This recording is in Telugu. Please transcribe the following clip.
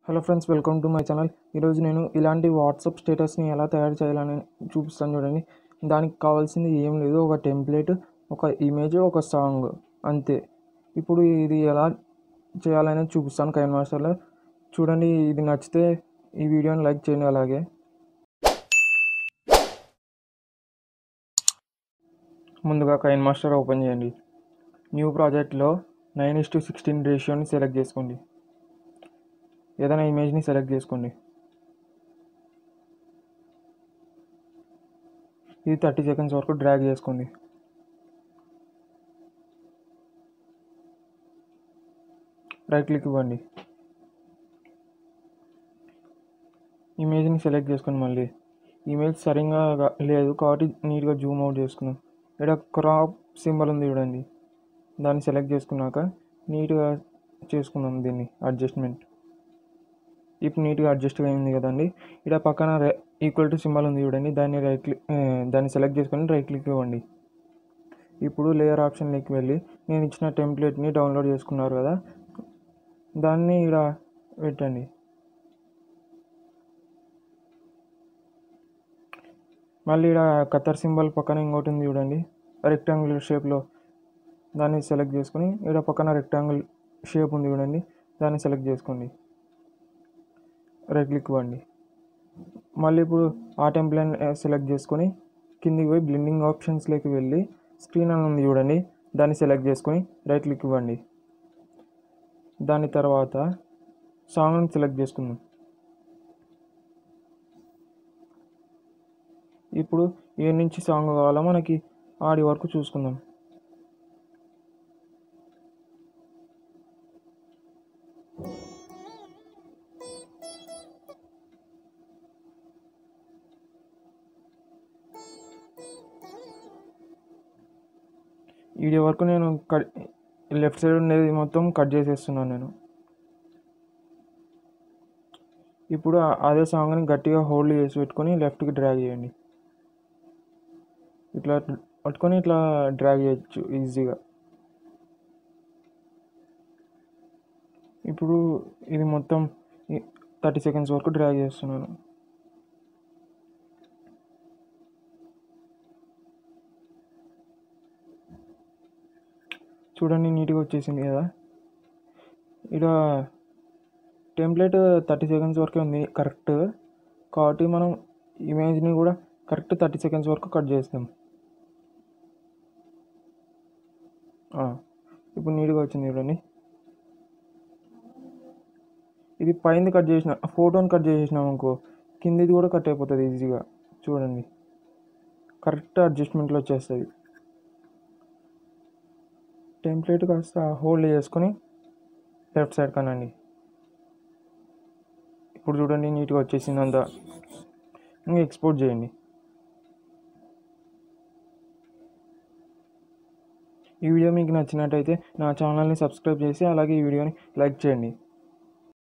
hello friends welcome to my channel ఈరోజు నేను ఇలాంటి వాట్సాప్ స్టేటస్ని ఎలా తయారు చేయాలని చూపిస్తాను చూడండి దానికి కావాల్సింది ఏం లేదు ఒక టెంప్లెట్ ఒక ఇమేజ్ ఒక సాంగ్ అంతే ఇప్పుడు ఇది ఎలా చేయాలనేది చూపిస్తాను కైన్ మాస్టర్లో చూడండి ఇది నచ్చితే ఈ వీడియోని లైక్ చేయండి అలాగే ముందుగా కైన్ మాస్టర్ ఓపెన్ చేయండి న్యూ ప్రాజెక్ట్లో నైన్ ఇస్ టు సిక్స్టీన్ రేషియోని సెలెక్ట్ చేసుకోండి ఏదైనా ఇమేజ్ని సెలెక్ట్ చేసుకోండి ఇది థర్టీ సెకండ్స్ వరకు డ్రాగ్ చేసుకోండి రైట్ క్లిక్ ఇవ్వండి ఇమేజ్ని సెలెక్ట్ చేసుకోండి మళ్ళీ ఇమేజ్ సరిగ్గా గా- లేదు కాబట్టి నీట్గా జూమ్ అవుట్ చేసుకుందాం ఇక్కడ క్రాప్ సింబల్ ఉంది చూడండి దాన్ని సెలెక్ట్ చేసుకున్నాక నీట్గా చేసుకుందాం దీన్ని అడ్జస్ట్మెంట్ ఇప్పుడు నీట్గా అడ్జస్ట్ అయింది కదండి ఇక్కడ పక్కన ఈక్వల్ టు సింబల్ ఉంది చూడండి దాన్ని రైట్ క్లిక్ దాన్ని సెలెక్ట్ చేసుకొని రైట్ క్లిక్ ఇవ్వండి ఇప్పుడు లేయర్ ఆప్షన్లోకి వెళ్ళి నేను ఇచ్చిన టెంప్లెట్ని డౌన్లోడ్ చేసుకున్నారు కదా దాన్ని ఇక్కడ పెట్టండి మళ్ళీ ఇక్కడ కత్తర్ సింబల్ పక్కన ఇంకోటి ఉంది చూడండి రెక్టాంగులర్ షేప్లో దాన్ని సెలెక్ట్ చేసుకొని ఇక్కడ పక్కన రెక్టాంగిల్ షేప్ ఉంది చూడండి దాన్ని సెలెక్ట్ చేసుకోండి రైట్ క్లిక్ ఇవ్వండి మళ్ళీ ఇప్పుడు ఆ టెంప్లెట్ సెలెక్ట్ చేసుకొని కిందికి పోయి బ్లెండింగ్ ఆప్షన్స్లోకి వెళ్ళి స్క్రీన్ అని ఉంది చూడండి దాన్ని సెలెక్ట్ చేసుకొని రైట్ క్లిక్ ఇవ్వండి దాని తర్వాత సాంగ్ని సెలెక్ట్ చేసుకుందాం ఇప్పుడు ఏ నుంచి సాంగ్ కావాలో మనకి ఆడి వరకు చూసుకుందాం వీడియో వరకు నేను కట్ లెఫ్ట్ సైడ్ ఉండేది మొత్తం కట్ చేసేస్తున్నాను నేను ఇప్పుడు ఆ- అదే సాంగ్ని గట్టిగా హోల్డ్ చేసి పెట్టుకొని లెఫ్ట్కి డ్రాగ్ చేయండి ఇట్లా పట్టుకొని ఇట్లా డ్రాగ్ చేయొచ్చు ఈజీగా ఇప్పుడు ఇది మొత్తం థర్టీ సెకండ్స్ వరకు డ్రాగ్ చేస్తున్నాను చూడండి నీట్గా వచ్చేసింది కదా ఇక్కడ టెంప్లెట్ థర్టీ సెకండ్స్ వరకే ఉంది కరెక్ట్ కాబట్టి మనం ఇమేజ్ని కూడా కరెక్ట్ థర్టీ సెకండ్స్ వరకు కట్ చేస్తాం ఆ, ఇప్పుడు నీట్గా వచ్చింది చూడండి ఇది పైన కట్ చేసిన ఫోటోని కట్ చేసేసినాం అనుకో కిందిది కూడా కట్ అయిపోతుంది ఈజీగా చూడండి కరెక్ట్ అడ్జస్ట్మెంట్లో వచ్చేస్తుంది టెంప్లెట్ కాస్త హోల్డ్ చేసుకొని లెఫ్ట్ సైడ్ కనండి ఇప్పుడు చూడండి నీట్గా వచ్చేసింది అంతా ఇంకా ఎక్స్పోర్ట్ చేయండి ఈ వీడియో మీకు నచ్చినట్టయితే నా ఛానల్ని సబ్స్క్రైబ్ చేసి అలాగే ఈ వీడియోని లైక్ చేయండి